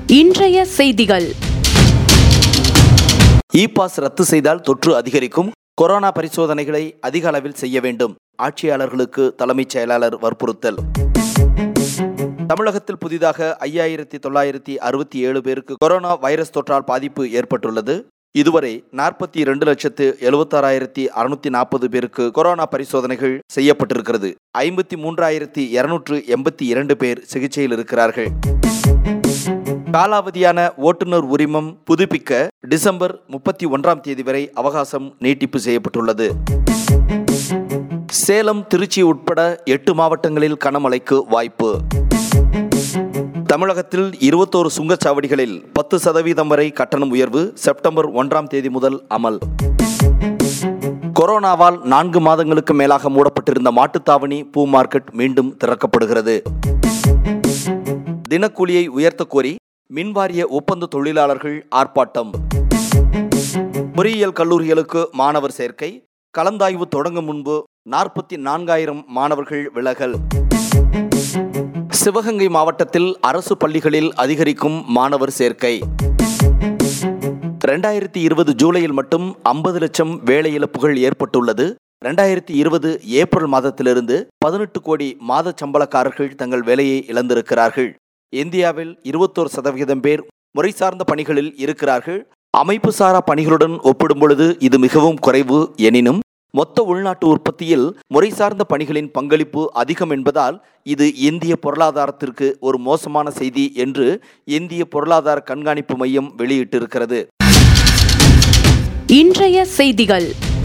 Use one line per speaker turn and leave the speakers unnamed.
இன்றைய செய்திகள்
e pass ரத்து செய்தால் தொற்று அதிகரிக்கும் கொரோனா பரிசோதனைகளை அதிக அளவில் செய்ய வேண்டும் ஆட்சியாளர்களுக்கு தலைமைச் செயலாளர் வற்புறுத்தல் தமிழகத்தில் புதிதாக ஐயாயிரத்தி தொள்ளாயிரத்தி அறுபத்தி ஏழு பேருக்கு கொரோனா வைரஸ் தொற்றால் பாதிப்பு ஏற்பட்டுள்ளது இதுவரை நாற்பத்தி இரண்டு லட்சத்து எழுபத்தாறாயிரத்தி அறுநூத்தி நாற்பது பேருக்கு கொரோனா பரிசோதனைகள் செய்யப்பட்டிருக்கிறது ஐம்பத்தி மூன்றாயிரத்தி இருநூற்று எண்பத்தி இரண்டு பேர் சிகிச்சையில் இருக்கிறார்கள் காலாவதியான ஓட்டுநர் உரிமம் புதுப்பிக்க டிசம்பர் முப்பத்தி ஒன்றாம் தேதி வரை அவகாசம் நீட்டிப்பு செய்யப்பட்டுள்ளது சேலம் திருச்சி உட்பட எட்டு மாவட்டங்களில் கனமழைக்கு வாய்ப்பு தமிழகத்தில் இருபத்தோரு சுங்கச்சாவடிகளில் பத்து சதவீதம் வரை கட்டணம் உயர்வு செப்டம்பர் ஒன்றாம் தேதி முதல் அமல் கொரோனாவால் நான்கு மாதங்களுக்கு மேலாக மூடப்பட்டிருந்த மாட்டுத்தாவணி பூ மார்க்கெட் மீண்டும் திறக்கப்படுகிறது தினக்கூலியை உயர்த்த கோரி மின்வாரிய ஒப்பந்த தொழிலாளர்கள் ஆர்ப்பாட்டம் பொறியியல் கல்லூரிகளுக்கு மாணவர் சேர்க்கை கலந்தாய்வு தொடங்கும் முன்பு நாற்பத்தி நான்காயிரம் மாணவர்கள் விலகல் சிவகங்கை மாவட்டத்தில் அரசு பள்ளிகளில் அதிகரிக்கும் மாணவர் சேர்க்கை ரெண்டாயிரத்தி இருபது ஜூலையில் மட்டும் ஐம்பது லட்சம் வேலை இழப்புகள் ஏற்பட்டுள்ளது ரெண்டாயிரத்தி இருபது ஏப்ரல் மாதத்திலிருந்து பதினெட்டு கோடி மாத சம்பளக்காரர்கள் தங்கள் வேலையை இழந்திருக்கிறார்கள் இந்தியாவில் இருபத்தோரு சதவிகிதம் பேர் முறை சார்ந்த பணிகளில் இருக்கிறார்கள் அமைப்பு சாரா பணிகளுடன் ஒப்பிடும் பொழுது இது மிகவும் குறைவு எனினும் மொத்த உள்நாட்டு உற்பத்தியில் முறை சார்ந்த பணிகளின் பங்களிப்பு அதிகம் என்பதால் இது இந்திய பொருளாதாரத்திற்கு ஒரு மோசமான செய்தி என்று இந்திய பொருளாதார கண்காணிப்பு மையம் வெளியிட்டிருக்கிறது
இன்றைய செய்திகள்